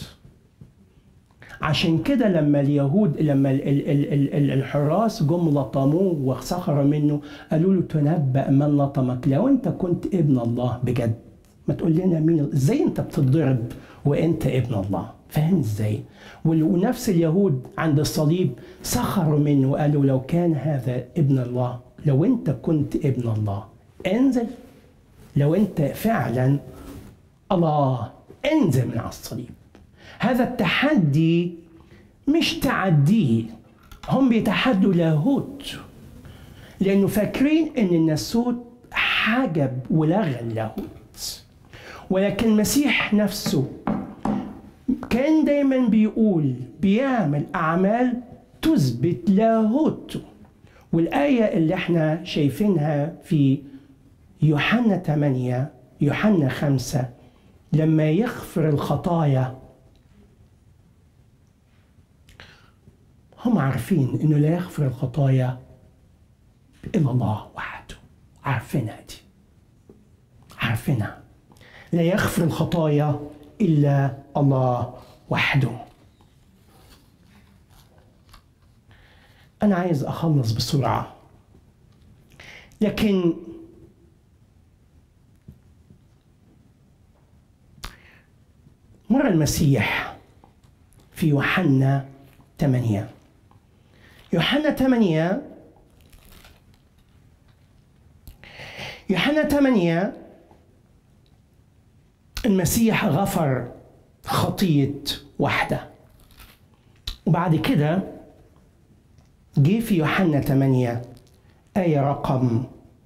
عشان كده لما اليهود لما ال ال ال ال الحراس جم لطموه وسخروا منه قالوا له تنبأ من لطمك لو انت كنت ابن الله بجد ما تقول لنا مين ازاي انت بتضرب وانت ابن الله فاهم ازاي ونفس اليهود عند الصليب سخروا منه وقالوا لو كان هذا ابن الله لو انت كنت ابن الله انزل لو انت فعلا الله انزل من على الصليب هذا التحدي مش تعديه هم بيتحدوا لاهوت لانه فاكرين ان الناسوت حجب ولغى اللاهوت ولكن المسيح نفسه كان دايما بيقول بيعمل اعمال تثبت لاهوته والايه اللي احنا شايفينها في يوحنا 8 يوحنا 5 لما يغفر الخطايا هم عارفين انه لا يغفر الخطايا الا الله وحده عارفينها دي عارفينها لا يغفر الخطايا الا الله وحده انا عايز اخلص بسرعه لكن مر المسيح في يوحنا 8 يوحنا 8 يوحنا 8 المسيح غفر خطية واحدة وبعد كده جه في يوحنا 8 آية رقم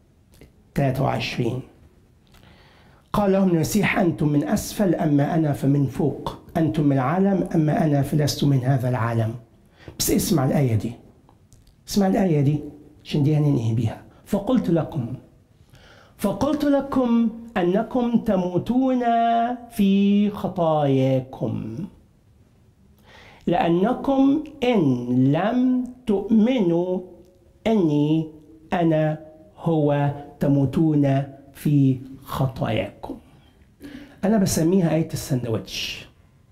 23 قال لهم المسيح أنتم من أسفل أما أنا فمن فوق أنتم من العالم أما أنا فلست من هذا العالم بس اسمع الآية دي اسمع الآية دي عشان دي هننهي بيها فقلت لكم فقلت لكم أنكم تموتون في خطاياكم لأنكم إن لم تؤمنوا أني أنا هو تموتون في خطاياكم أنا بسميها آية السندوتش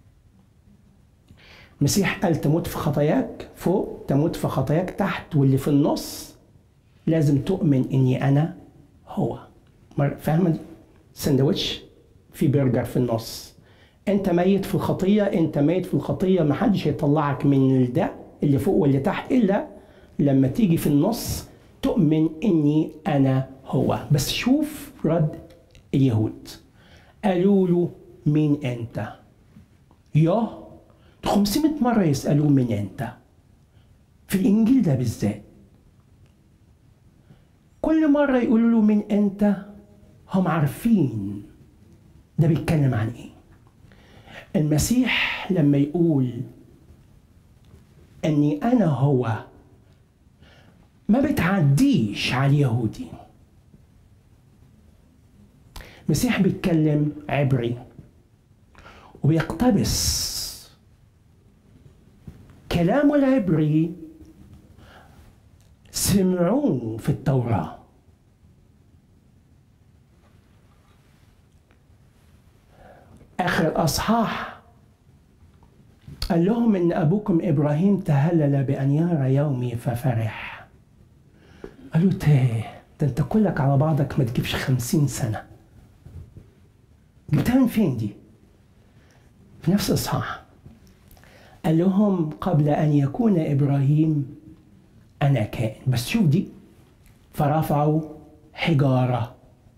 مسيح قال تموت في خطاياك فوق تموت في خطاياك تحت واللي في النص لازم تؤمن اني انا هو فاهمه دي سندوتش في برجر في النص انت ميت في الخطيه انت ميت في الخطيه محدش هيطلعك من ده اللي فوق واللي تحت الا لما تيجي في النص تؤمن اني انا هو بس شوف رد اليهود قالوا له مين انت ياه 500 مرة يسألوه من أنت في الإنجيل ده بالذات كل مرة يقولوا له من أنت هم عارفين ده بيتكلم عن إيه المسيح لما يقول أني أنا هو ما بتعديش على اليهودي المسيح بيتكلم عبري وبيقتبس كلامه العبري سمعوه في التوراة آخر الأصحاح قال لهم إن أبوكم إبراهيم تهلل بأن يرى يومي ففرح قالوا تاه ده أنت كلك على بعضك ما تجيبش خمسين سنة جبتها من فين دي؟ في نفس الإصحاح قال لهم قبل أن يكون إبراهيم أنا كائن بس شوف دي فرفعوا حجارة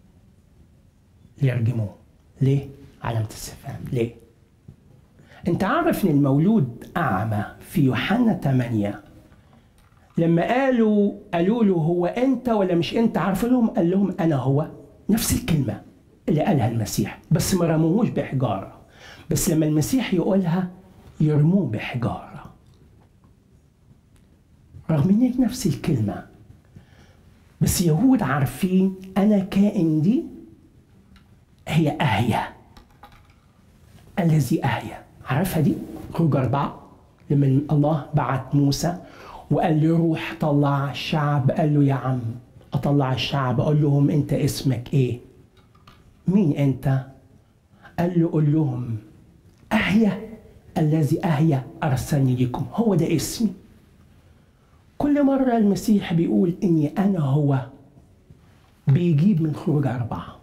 ليرجموه ليه؟ علامة استفهام ليه؟ أنت عارف إن المولود أعمى في يوحنا 8 لما قالوا قالوا له هو أنت ولا مش أنت عارف لهم قال لهم أنا هو نفس الكلمة اللي قالها المسيح بس ما رموهوش بحجارة بس لما المسيح يقولها يرموه بحجارة رغم ان نفس الكلمة بس يهود عارفين أنا كائن دي هي أهيا الذي أهيا عارفها دي خروج أربعة لما الله بعت موسى وقال له روح طلع الشعب قال له يا عم أطلع الشعب أقول لهم أنت اسمك إيه مين أنت قال له قول لهم أهيا الذي أهيا أرسلني لكم هو ده اسمي كل مرة المسيح بيقول إني أنا هو بيجيب من خروج أربعة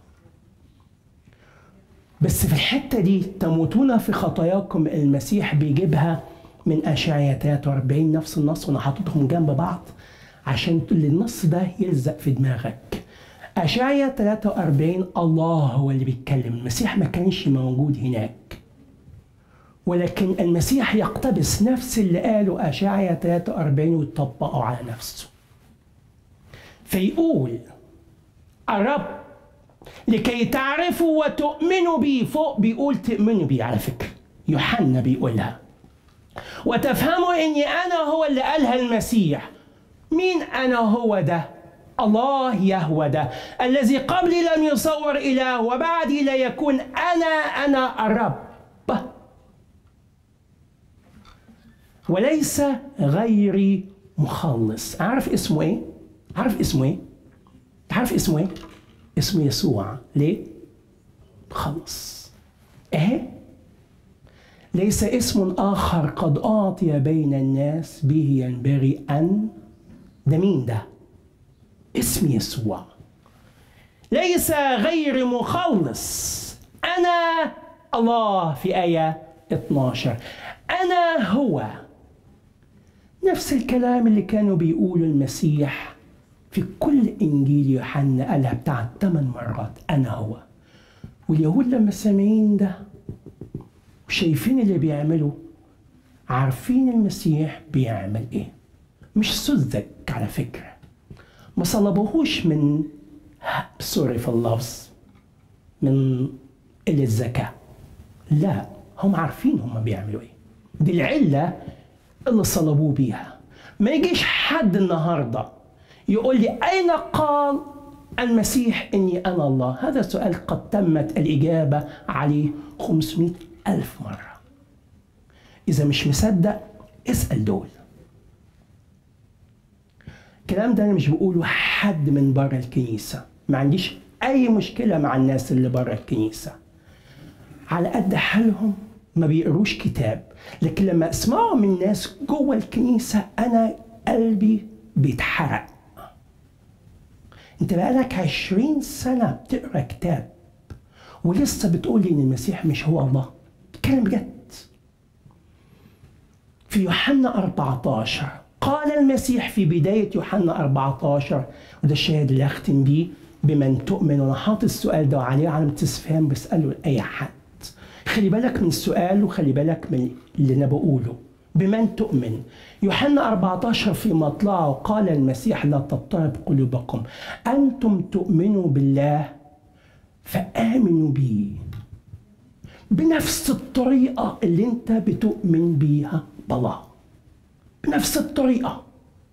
بس في الحتة دي تموتون في خطاياكم المسيح بيجيبها من أشعية 43 نفس النص وأنا حاططهم جنب بعض عشان النص ده يلزق في دماغك أشعية 43 الله هو اللي بيتكلم المسيح ما كانش موجود هناك ولكن المسيح يقتبس نفس اللي قاله أشعية 43 ويطبقه على نفسه فيقول الرب لكي تعرفوا وتؤمنوا بي فوق بيقول تؤمنوا بي على فكرة يوحنا بيقولها وتفهموا اني انا هو اللي قالها المسيح مين انا هو ده الله يهوى ده الذي قبلي لم يصور اله وبعدي لا يكون انا انا الرب وليس غيري مخلص عارف اسمه ايه عارف اسمه ايه عارف اسمه ايه اسمه يسوع ليه مخلص اهي ليس اسم آخر قد أعطي بين الناس به ينبغي أن ده مين ده؟ اسم يسوع ليس غير مخلص أنا الله في آية 12 أنا هو نفس الكلام اللي كانوا بيقولوا المسيح في كل إنجيل يوحنا قالها بتاع ثمان مرات أنا هو واليهود لما سامعين ده وشايفين اللي بيعمله عارفين المسيح بيعمل ايه مش سذج على فكرة ما صلبوهوش من سوري في اللفظ من قلة الذكاء لا هم عارفين هم بيعملوا ايه دي العلة اللي صلبوه بيها ما يجيش حد النهاردة يقول لي أين قال المسيح إني أنا الله هذا سؤال قد تمت الإجابة عليه 500 ألف مرة إذا مش مصدق اسأل دول الكلام ده أنا مش بقوله حد من بره الكنيسة ما عنديش أي مشكلة مع الناس اللي بره الكنيسة على قد حالهم ما بيقروش كتاب لكن لما اسمعه من ناس جوه الكنيسة أنا قلبي بيتحرق انت بقالك عشرين سنة بتقرا كتاب ولسه بتقول لي ان المسيح مش هو الله اتكلم بجد في يوحنا 14 قال المسيح في بداية يوحنا 14 وده الشاهد اللي أختم بيه بمن تؤمن وأنا حاطط السؤال ده عليه علامة استفهام بسأله لأي حد خلي بالك من السؤال وخلي بالك من اللي أنا بقوله بمن تؤمن يوحنا 14 في مطلعه قال المسيح لا تضطرب قلوبكم أنتم تؤمنوا بالله فآمنوا بي بنفس الطريقة اللي انت بتؤمن بيها بالله بنفس الطريقة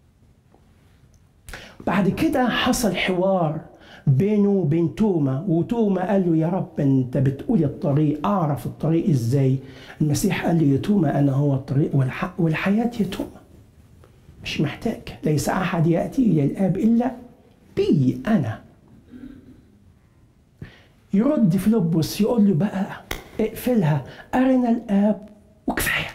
بعد كده حصل حوار بينه وبين توما وتوما قال له يا رب انت بتقول الطريق اعرف الطريق ازاي المسيح قال لي يا توما انا هو الطريق والحق والحياة يا توما مش محتاج ليس احد ياتي الى الاب الا بي انا يرد فيلبس يقول له بقى اقفلها ارنا الاب وكفايه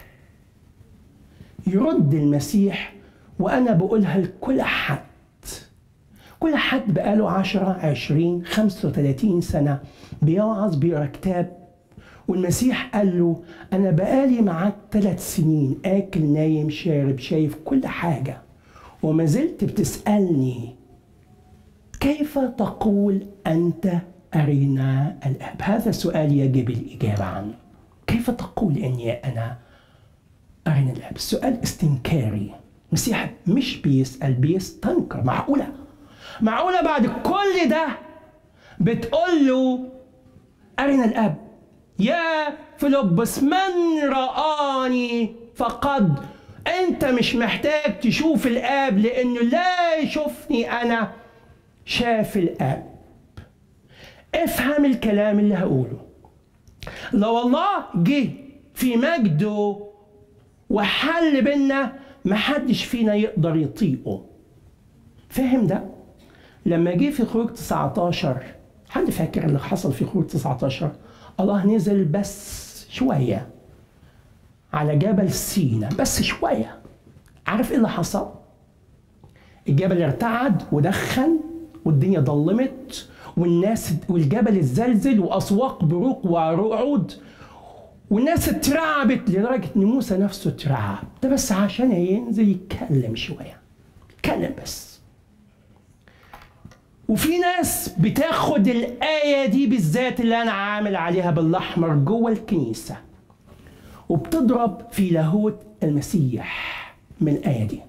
يرد المسيح وانا بقولها لكل حد كل حد بقاله 10 20 35 سنه بيوعظ بيقرا كتاب والمسيح قال له انا بقالي معاك ثلاث سنين اكل نايم شارب شايف كل حاجه وما زلت بتسالني كيف تقول انت ارنا الاب هذا سؤال يجب الاجابه عنه كيف تقول اني انا ارنا الاب السؤال استنكاري المسيح مش بيسال بيستنكر معقوله معقوله بعد كل ده بتقول له ارنا الاب يا فيلبس من رآني فقد انت مش محتاج تشوف الاب لانه لا يشوفني انا شاف الاب افهم الكلام اللي هقوله لو الله جه في مجده وحل بينا محدش فينا يقدر يطيقه فاهم ده لما جه في خروج 19 حد فاكر اللي حصل في خروج 19 الله نزل بس شوية على جبل سينا بس شوية عارف ايه اللي حصل الجبل ارتعد ودخن والدنيا ضلمت والناس والجبل اتزلزل واصواق بروق ورعود والناس اترعبت لدرجة ان موسى نفسه اترعب ده بس عشان ينزل يتكلم شوية يتكلم بس وفي ناس بتاخد الآية دي بالذات اللي أنا عامل عليها بالأحمر جوه الكنيسة وبتضرب في لاهوت المسيح من الآية دي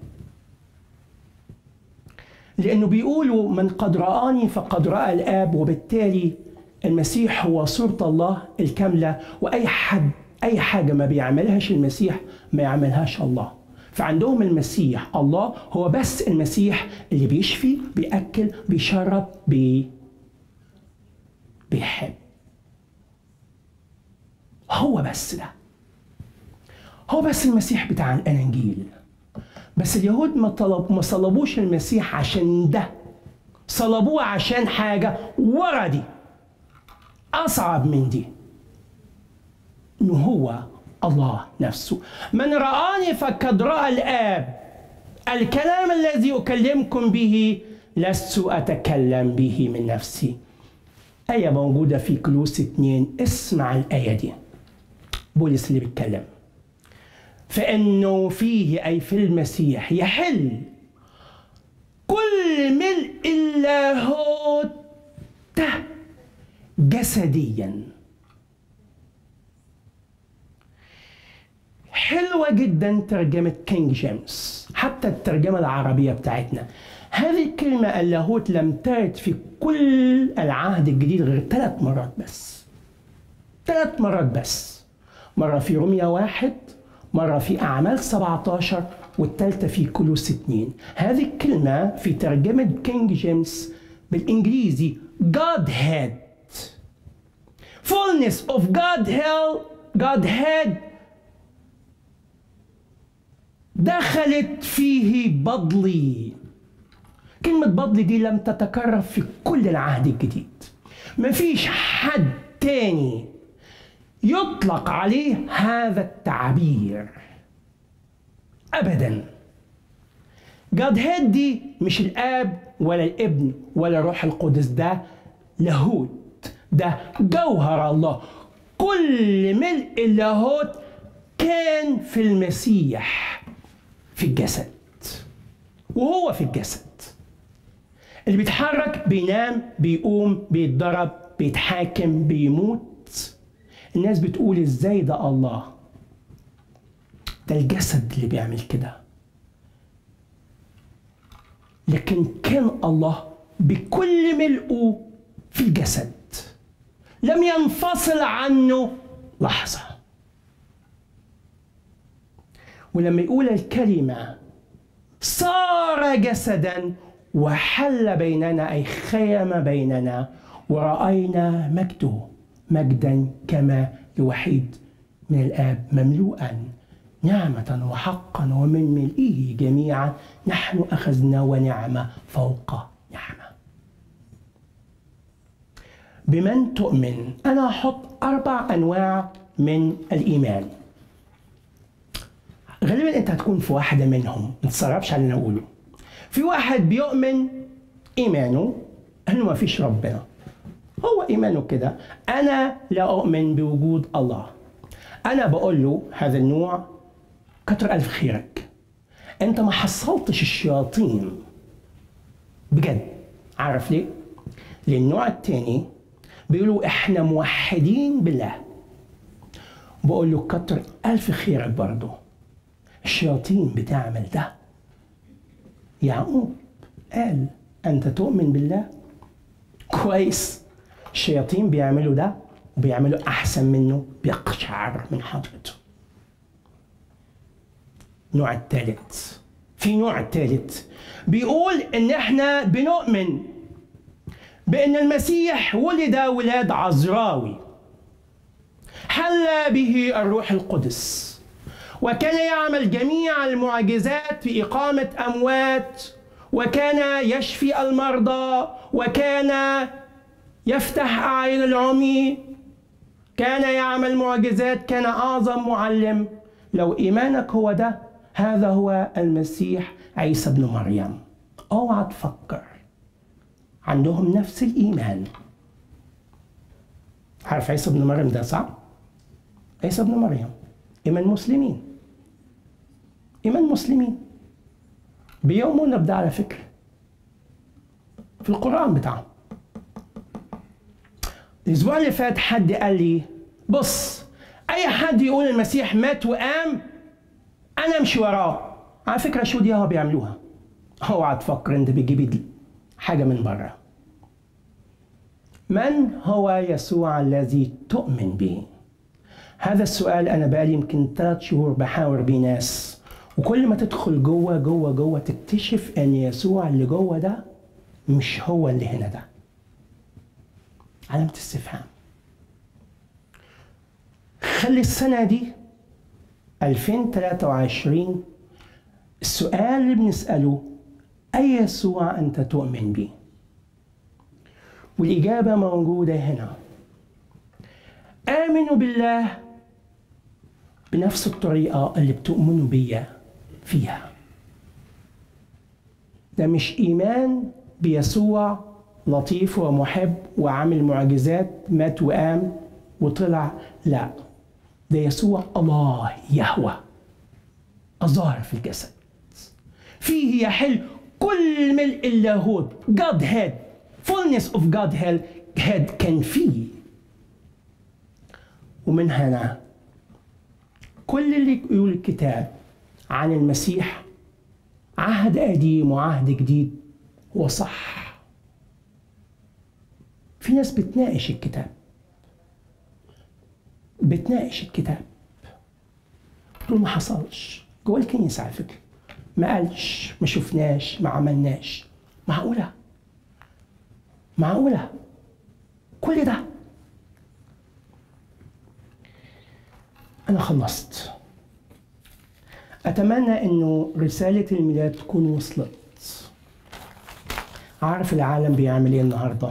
لأنه بيقولوا من قد رآني فقد رأى الآب وبالتالي المسيح هو صورة الله الكاملة وأي حد أي حاجة ما بيعملهاش المسيح ما يعملهاش الله فعندهم المسيح الله هو بس المسيح اللي بيشفي بيأكل بيشرب بي بيحب هو بس ده هو بس المسيح بتاع الاناجيل بس اليهود ما طلب ما صلبوش المسيح عشان ده صلبوه عشان حاجه ورا دي اصعب من دي انه هو الله نفسه من رآني فقد رأى الآب الكلام الذي أكلمكم به لست أتكلم به من نفسي آية موجودة في كلوس اتنين اسمع الآية دي بولس اللي بيتكلم فإنه فيه أي في المسيح يحل كل ملء اللاهوت جسديا حلوة جدا ترجمة كينج جيمس حتى الترجمة العربية بتاعتنا هذه الكلمة اللاهوت لم ترد في كل العهد الجديد غير ثلاث مرات بس ثلاث مرات بس مرة في روميا واحد مرة في أعمال 17 والثالثة في كلوس 2 هذه الكلمة في ترجمة كينج جيمس بالإنجليزي Godhead fullness of God Godhead دخلت فيه بضلي كلمة بضلي دي لم تتكرر في كل العهد الجديد مفيش حد تاني يطلق عليه هذا التعبير ابدا جاد هيد دي مش الاب ولا الابن ولا الروح القدس ده لاهوت ده جوهر الله كل ملء اللاهوت كان في المسيح في الجسد وهو في الجسد اللي بيتحرك بينام بيقوم بيتضرب بيتحاكم بيموت الناس بتقول ازاي ده الله ده الجسد اللي بيعمل كده لكن كان الله بكل ملئه في الجسد لم ينفصل عنه لحظة ولما يقول الكلمة صار جسدا وحل بيننا أي خيم بيننا ورأينا مجده مجدا كما لوحيد من الآب مملوءا نعمة وحقا ومن ملئه جميعا نحن أخذنا ونعمة فوق نعمة بمن تؤمن أنا أحط أربع أنواع من الإيمان غالبا أنت هتكون في واحدة منهم ما تتصرفش على اللي أنا أقوله في واحد بيؤمن إيمانه أنه ما فيش ربنا هو إيمانه كده أنا لا أؤمن بوجود الله أنا بقول له هذا النوع كتر ألف خيرك أنت ما حصلتش الشياطين بجد عارف ليه؟ لأن النوع التاني بيقولوا إحنا موحدين بالله بقول له كتر ألف خيرك برضه الشياطين بتعمل ده يعقوب قال أنت تؤمن بالله كويس الشياطين بيعملوا ده وبيعملوا أحسن منه بيقشعر من حضرته النوع الثالث في نوع ثالث بيقول ان احنا بنؤمن بان المسيح ولد ولاد عذراوي حل به الروح القدس وكان يعمل جميع المعجزات في إقامة أموات وكان يشفي المرضى وكان يفتح أعين العمي كان يعمل معجزات كان أعظم معلم لو إيمانك هو ده هذا هو المسيح عيسى ابن مريم اوعى تفكر عندهم نفس الايمان عارف عيسى ابن مريم ده صح عيسى ابن مريم ايمان مسلمين ايمان مسلمين بيؤمنون بده على فكره في القران بتاعهم الاسبوع اللي فات حد قال لي بص اي حد يقول المسيح مات وقام انا امشي وراه على فكره شو دي هو بيعملوها اوعى تفكر انت بتجيب حاجه من بره من هو يسوع الذي تؤمن به هذا السؤال انا بقالي يمكن ثلاث شهور بحاور بيه ناس وكل ما تدخل جوه جوه جوه تكتشف ان يسوع اللي جوه ده مش هو اللي هنا ده علامة استفهام خلي السنة دي 2023 السؤال اللي بنسأله أي يسوع أنت تؤمن به؟ والإجابة موجودة هنا آمنوا بالله بنفس الطريقة اللي بتؤمنوا بيا فيها ده مش إيمان بيسوع لطيف ومحب وعامل معجزات مات وقام وطلع لا ده يسوع الله يهوى الظاهر في الجسد فيه يحل كل ملء اللاهوت God head fullness of God head كان فيه ومن هنا كل اللي يقول الكتاب عن المسيح عهد قديم وعهد جديد هو صح في ناس بتناقش الكتاب بتناقش الكتاب تقول ما حصلش جوه الكنيسه على فكره ما قالش ما شفناش ما عملناش معقوله معقوله كل ده انا خلصت أتمنى إنه رسالة الميلاد تكون وصلت عارف العالم بيعمل إيه النهاردة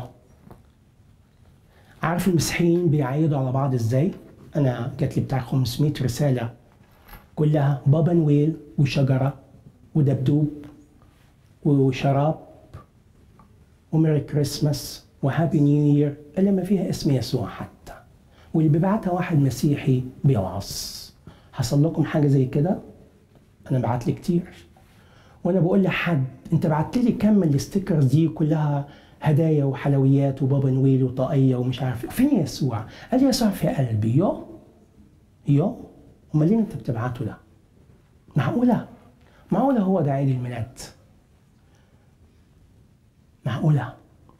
عارف المسيحيين بيعيدوا على بعض إزاي أنا جات لي بتاع 500 رسالة كلها بابا نويل وشجرة ودبدوب وشراب وميري كريسماس وهابي نيو يير إلا ما فيها اسم يسوع حتى واللي بيبعتها واحد مسيحي بيوعظ حصل لكم حاجة زي كده أنا بعت لي كتير وأنا بقول لحد أنت بعت لي كم من الستيكرز دي كلها هدايا وحلويات وبابا نويل وطاقية ومش عارف فين يسوع؟ قال لي يسوع في قلبي يو يو امال ليه انت بتبعته ده؟ معقولة؟ معقولة هو ده عيد الميلاد؟ معقولة؟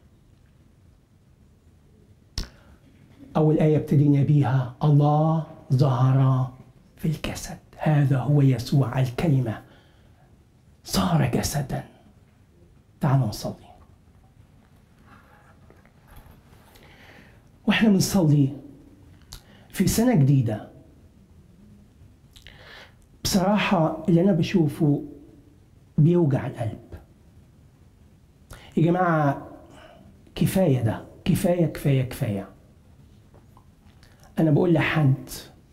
أول آية ابتدينا بيها الله ظهر في الجسد هذا هو يسوع الكلمة صار جسدا تعالوا نصلي واحنا بنصلي في سنة جديدة بصراحة اللي أنا بشوفه بيوجع القلب يا جماعة كفاية ده كفاية كفاية كفاية أنا بقول لحد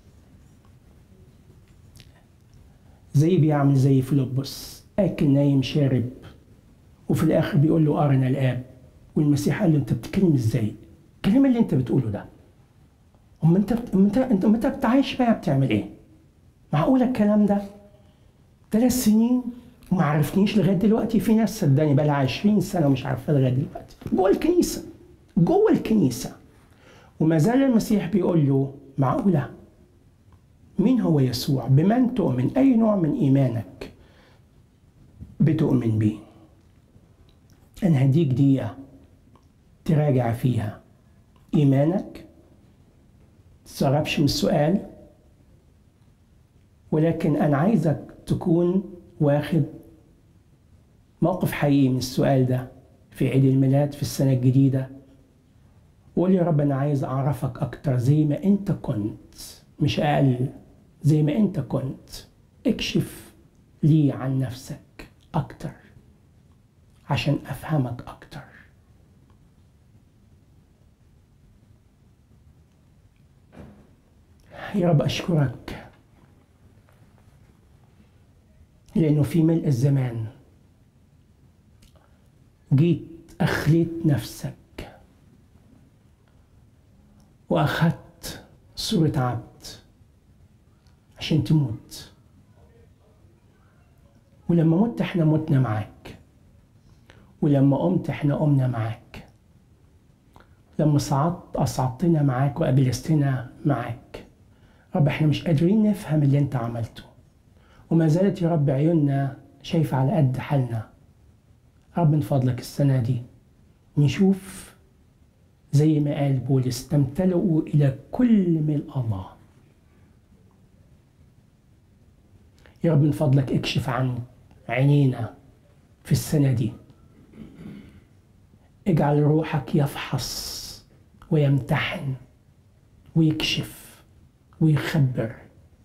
زي بيعمل زي فيلبس اكل نايم شارب وفي الاخر بيقول له ارنا الاب والمسيح قال له انت بتتكلم ازاي؟ الكلام اللي انت بتقوله ده اما انت انت انت انت بتعيش بقى بتعمل ايه؟ معقول الكلام ده؟ ثلاث سنين وما عرفتنيش لغايه دلوقتي في ناس صدقني بقى لها 20 سنه ومش عارفه لغايه دلوقتي جوه الكنيسه جوه الكنيسه وما زال المسيح بيقول له معقوله مين هو يسوع بمن تؤمن أي نوع من إيمانك بتؤمن به أنا هديك دقيقة تراجع فيها إيمانك تستغربش من السؤال ولكن أنا عايزك تكون واخد موقف حقيقي من السؤال ده في عيد الميلاد في السنة الجديدة وقول يا رب أنا عايز أعرفك أكتر زي ما أنت كنت مش أقل زي ما أنت كنت اكشف لي عن نفسك أكتر عشان أفهمك أكتر يا رب أشكرك لأنه في ملء الزمان جيت أخليت نفسك وأخذت صورة عبد عشان تموت ولما مت احنا متنا معاك ولما قمت احنا قمنا معاك لما صعدت أصعدتنا معاك وأبلستنا معاك رب احنا مش قادرين نفهم اللي انت عملته وما زالت يا رب عيوننا شايفة على قد حالنا رب من فضلك السنة دي نشوف زي ما قال بولس تمتلئوا إلى كل ملء الله يا رب من فضلك اكشف عن عينينا في السنة دي اجعل روحك يفحص ويمتحن ويكشف ويخبر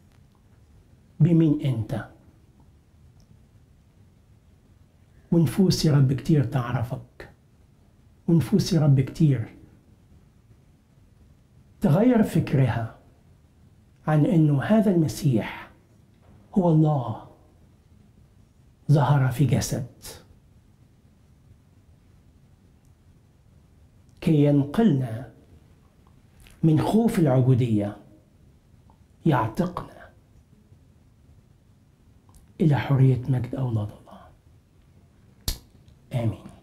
بمين انت ونفوس يا رب كتير تعرفك ونفوس يا رب كتير تغير فكرها عن انه هذا المسيح هو الله ظهر في جسد كي ينقلنا من خوف العبودية يعتقنا إلى حرية مجد أولاد الله آمين